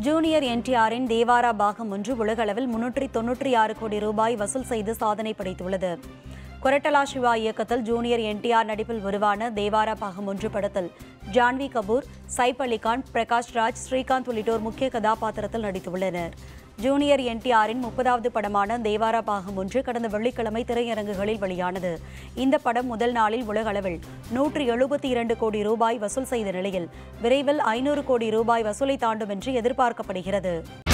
junior என்டிஆரின் Devara பாகம் ஒன்று உலகளவில் முன்னூற்றி தொன்னூற்றி ஆறு கோடி ரூபாய் வசூல் செய்து சாதனை படைத்துள்ளது கொரட்டலா சிவா இயக்கத்தில் ஜூனியர் என்டிஆர் நடிப்பில் உருவான தேவாரா பாகம் ஒன்று படத்தில் ஜான்வி கபூர் சைப் அலிகான் பிரகாஷ் ராஜ் ஸ்ரீகாந்த் உள்ளிட்டோர் முக்கிய கதாபாத்திரத்தில் நடித்துள்ளனர் ஜூனியர் என்டிஆரின் முப்பதாவது படமான தேவாரா பாகம் ஒன்று கடந்த வெள்ளிக்கிழமை திரையரங்குகளில் வெளியானது இந்த படம் முதல் நாளில் உலகளவில் நூற்றி எழுபத்தி இரண்டு கோடி ரூபாய் வசூல் செய்த நிலையில் விரைவில் ஐநூறு கோடி ரூபாய் வசூலை தாண்டும் என்று எதிர்பார்க்கப்படுகிறது